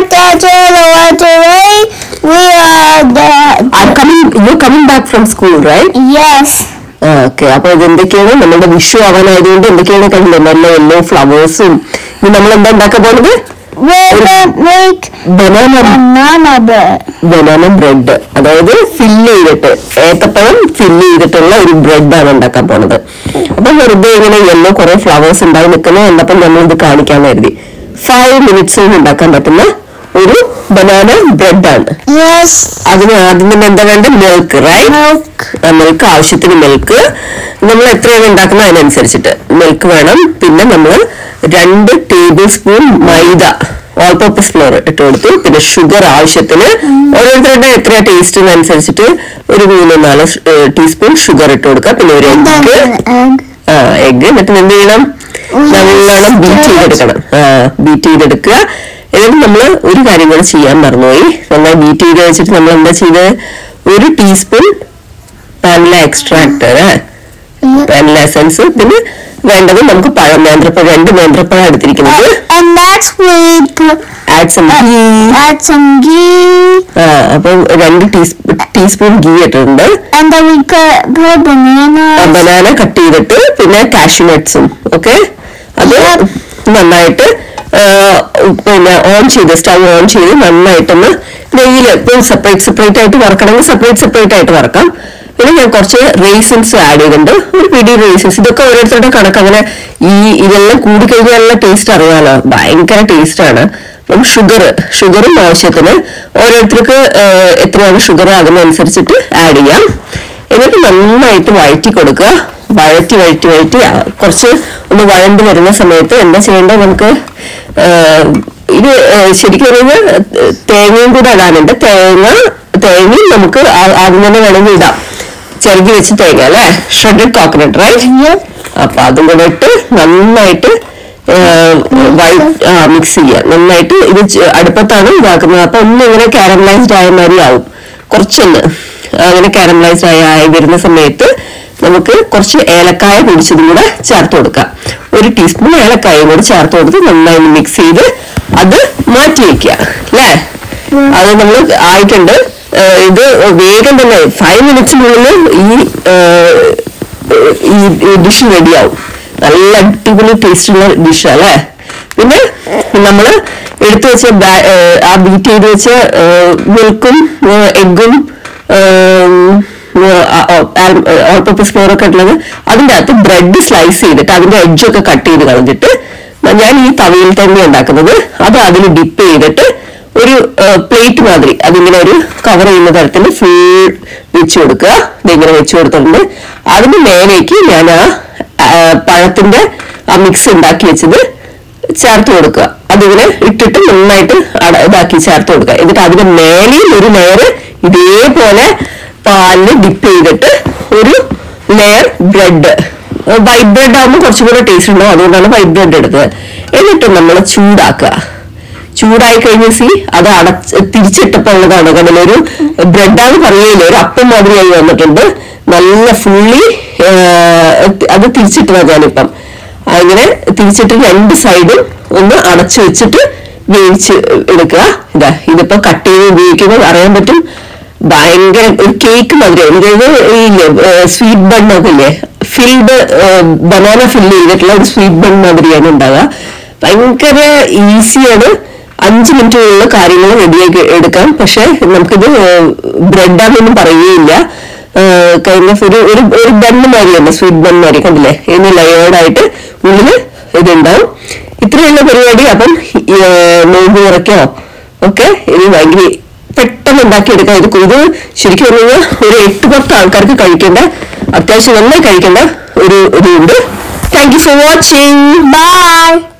after the water way, we are the I'm coming, you're coming back from school, right? yes. Okay അപ്പൊ ഇത് എന്തൊക്കെയാണ് നമ്മുടെ വിഷു ആവാനായതുകൊണ്ട് എന്തൊക്കെയാണ് കണ്ടില്ലേ നല്ല യെല്ലോ ഫ്ലവേഴ്സും ഇനി നമ്മൾ എന്താ ഉണ്ടാക്കാൻ പോകുന്നത് We're gonna make banana banana bread. Banana bread അതായത് ഫില്ല് ചെയ്തിട്ട് ഏത്തപ്പഴം ഫില്ല് ചെയ്തിട്ടുള്ള ഒരു ബ്രെഡാണ് ഉണ്ടാക്കാൻ പോണത് അപ്പൊ വെറുതെ ഇങ്ങനെ യെല്ലോ കുറെ ഫ്ലവേഴ്സ് ഉണ്ടായി നിൽക്കുന്നത് കണ്ടപ്പോൾ നമ്മൾ ഇത് കാണിക്കാൻ കരുതി ഫൈവ് മിനിറ്റ്സിൽ ഉണ്ടാക്കാൻ പറ്റുന്ന ഒരു ബനാന ബ്രെഡാണ് Yes. അതിന് ആദ്യം തന്നെ എന്താ വേണ്ട മിൽക്ക് റൈറ്റ് Milk. മിൽക്ക് ആവശ്യത്തിന് മിൽക്ക് നമ്മൾ എത്രയാണ് ഉണ്ടാക്കുന്നത് അതിനനുസരിച്ചിട്ട് മിൽക്ക് വേണം പിന്നെ നമ്മൾ രണ്ട് ടേബിൾ സ്പൂൺ മൈദ ഓൾ പർപ്പസ് ഫ്ലോർ ഇട്ട് കൊടുത്തു പിന്നെ ഷുഗർ ആവശ്യത്തിന് ഓരോരുത്തരുടെ എത്ര ടേസ്റ്റിനനുസരിച്ചിട്ട് ഒരു മൂന്ന് നാല് ടീസ്പൂൺ ഷുഗർ ഇട്ട് കൊടുക്കുക പിന്നെ ഒരു And then egg an egg. ആ എഗ് എന്നിട്ട് എന്ത് ചെയ്യണം നല്ലോണം ബീറ്റ് ചെയ്തെടുക്കണം ആ ബീറ്റ് ചെയ്തെടുക്കുക എന്നിട്ട് നമ്മൾ ഒരു കാര്യം കൂടെ ചെയ്യാൻ മറന്നുപോയി നന്നായി ബീറ്റ് ചെയ്ത് വെച്ചിട്ട് നമ്മൾ എന്താ ചെയ്തത് ഒരു teaspoon vanilla extract vanilla essence പിന്നെ വേണ്ടത് നമുക്ക് പഴം നേന്ത്രപ്പഴം രണ്ട് നേന്ത്രപ്പഴം എടുത്തിരിക്കുന്നത് And next we put, add some ghee add some ghee. ആ അപ്പം രണ്ട് ടീസ്പൂൺ ഗീ ഇട്ടിട്ടുണ്ട് And then we put, put bananas. Banana cut ചെയ്തിട്ട് പിന്നെ കാഷ്യൂ നട്ട്സും ഓക്കെ അത് നന്നായിട്ട് ആ, പിന്നെ ഓൺ ചെയ്ത് സ്റ്റവ് ഓൺ ചെയ്ത് നന്നായിട്ടൊന്ന് നെയ്യിൽ ഇപ്പം സെപ്പറേറ്റ് സെപ്പറേറ്റ് ആയിട്ട് വറക്കണമെങ്കിൽ സെപ്പറേറ്റ് സെപ്പറേറ്റ് ആയിട്ട് വറക്കാം പിന്നെ ഞാൻ കുറച്ച് റേസിൻസ് ആഡ് ചെയ്തിട്ടുണ്ട് ഒരു പിടി റേസിൻസ് ഇതൊക്കെ ഓരോരുത്തരുടെ കണക്ക് അങ്ങനെ ഈ ഇതെല്ലാം കൂടിക്കഴിഞ്ഞാലുള്ള ടേസ്റ്റ് അറിയാലോ ഭയങ്കര ടേസ്റ്റ് ആണ് അപ്പം ഷുഗർ ഷുഗറും ആവശ്യത്തിന് ഓരോരുത്തർക്ക് ആ, എത്രയാണ് ഷുഗർ അതിനനുസരിച്ചിട്ട് ആഡ് ചെയ്യാം എന്നിട്ട് നന്നായിട്ട് വഴറ്റി കൊടുക്കുക വഴറ്റി വഴറ്റി വഴറ്റി ആ, കുറച്ച് ഒന്ന് വഴണ്ട് വരുന്ന സമയത്ത് എന്താ ചെയ്യേണ്ടത് നമുക്ക് ആ, ഇത് ആ, ശരിക്കും പറഞ്ഞാൽ തേങ്ങയും കൂടെ ഇടാനുണ്ട് തേങ്ങ തേങ്ങയും നമുക്ക് ആ- ആദ്യം തന്നെ വേണമെങ്കിൽ ഇടാം ചെറുകി വെച്ച് തേങ്ങ അല്ലേ ഷ്രെഡഡ് കോക്കനട്ട് റൈറ്റ് Yes. അപ്പൊ അതും കൂടെ ഇട്ട് നന്നായിട്ട് മിക്സ് ചെയ്യുക നന്നായിട്ട് ഇത് ചെ- അടുപ്പത്താണ് ഇതാക്കുന്നത് അപ്പൊ ഒന്ന് ഇങ്ങനെ കാരമലൈസ്ഡ് ആയ മാതിരി ആവും കുറച്ചൊന്ന് അങ്ങനെ കാരമലൈസ്ഡ് ആയ ആയി വരുന്ന സമയത്ത് നമുക്ക് കുറച്ച് ഏലക്കായ പൊടിച്ചതും കൂടെ ചേർത്ത് കൊടുക്കാം ഒരു ടീസ്പൂൺ ഏലക്കായും കൂടെ ചേർത്ത് കൊടുത്ത് നന്നായി മിക്സ് ചെയ്ത് അത് മാറ്റി വെക്കുക അല്ലേ അത് നമ്മൾ ആയിട്ടുണ്ട് ഏഹ് ഇത് വേഗം തന്നെ ഫൈവ് മിനിറ്റ്സിനുള്ളിൽ ഈ ഏഹ്, ഈ ഡിഷ് റെഡിയാവും നല്ല അടിപൊളി ടേസ്റ്റ് ഉള്ള ഡിഷ് അല്ലേ പിന്നെ നമ്മൾ എടുത്തു വെച്ച ബാ- ഏഹ് ആ ബീറ്റ് ചെയ്ത് വെച്ച മിൽക്കും എഗ്ഗും ഓൾ പർപ്പസ് ഫ്ലോർ ഒക്കെ ഉള്ളത് അതിൻ്റെ അകത്ത് ബ്രെഡ് സ്ലൈസ് ചെയ്തിട്ട് അതിന്റെ എഡ്ജൊക്കെ കട്ട് ചെയ്ത് കളഞ്ഞിട്ട് ഞാൻ ഈ തവയിൽ തന്നെ ഉണ്ടാക്കുന്നത് അത് അതിൽ ഡിപ്പ് ചെയ്തിട്ട് ഒരു പ്ലേറ്റ് മാതിരി അതിങ്ങനെ ഒരു കവർ ചെയ്യുന്ന തരത്തിൽ ഫുൾ വെച്ച് കൊടുക്കുക ഇതിങ്ങനെ വെച്ച് കൊടുത്തിട്ടുണ്ട് അതിന് മേലേക്ക് ഞാൻ ആ ആ, പഴത്തിന്റെ ആ മിക്സ് ഉണ്ടാക്കി വെച്ചത് ചേർത്ത് കൊടുക്കുക അതിങ്ങനെ ഇട്ടിട്ട് നന്നായിട്ട് അട- ഇതാക്കി ചേർത്ത് കൊടുക്കുക എന്നിട്ട് അതിന്റെ മേലെയും ഒരു ലെയർ ഇതേപോലെ പാലിൽ ഡിപ്പ് ചെയ്തിട്ട് ഒരു ലെയർ ബ്രെഡ് വൈറ്റ് ബ്രെഡ് ആകുമ്പോൾ കുറച്ചും കൂടെ ടേസ്റ്റ് ഉണ്ടാവും അതുകൊണ്ടാണ് വൈറ്റ് ബ്രെഡ് എടുത്തത് എന്നിട്ട് നമ്മൾ ചൂടാക്കുക ചൂടായി കഴിഞ്ഞ സി അത് അടച്ച് തിരിച്ചിട്ടപ്പോൾ ഉള്ളതാണ് കാരണം ഒരു ബ്രെഡാന്ന് പറയുകയില്ല ഒരു അപ്പം മാതിരിയായി വന്നിട്ടുണ്ട് നല്ല ഫുള്ളി അത് തിരിച്ചിട്ടതാ ഞാനിപ്പം അങ്ങനെ തിരിച്ചിട്ട് രണ്ട് സൈഡും ഒന്ന് അടച്ചു വെച്ചിട്ട് വേവിച്ച് എടുക്കുക ഇതാ ഇതിപ്പോ കട്ട് ചെയ്ത് ഉപയോഗിക്കുമ്പോൾ അറിയാൻ പറ്റും ഭയങ്കര ഒരു കേക്ക് മാതിരിയാണ് ഇതായത് ഈ സ്വീറ്റ് ബണ്ണൊക്കെ ഇല്ലേ ഫിൽഡ് ബനാന ഫില്ല് ചെയ്തിട്ടുള്ള ഒരു സ്വീറ്റ് ബൺ മാതിരിയാണ് ഉണ്ടാവുക ഭയങ്കര ഈസിയാണ് അഞ്ച് മിനിറ്റിനുള്ള കാര്യങ്ങൾ റെഡിയാക്കി എടുക്കാം പക്ഷെ നമുക്കിത് ബ്രെഡാണെന്നൊന്നും പറയുകയില്ല കഴിഞ്ഞ ഒരു ഒരു ഒരു ബണ്ണ് മാതിരിയല്ല സ്വീറ്റ് ബൺ മാതിരി കണ്ടില്ലേ ഇതിന് ലയേർഡായിട്ട് ഉള്ളില് ഇതുണ്ടാവും ഇത്രയുള്ള പരിപാടി അപ്പം ഈ, നോമ്പ് തുറക്കോ ഒക്കെ ഇത് ഭയങ്കര പെട്ടെന്ന് ഉണ്ടാക്കിയെടുക്കാം ഇത് ഇത് ശരിക്കും പറഞ്ഞു കഴിഞ്ഞാൽ ഒരു എട്ട് പത്ത് ആൾക്കാർക്ക് കഴിക്കേണ്ട അത്യാവശ്യം നന്നായി കഴിക്കേണ്ട ഒരു ഒരു ഉണ്ട് thank you for watching Bye.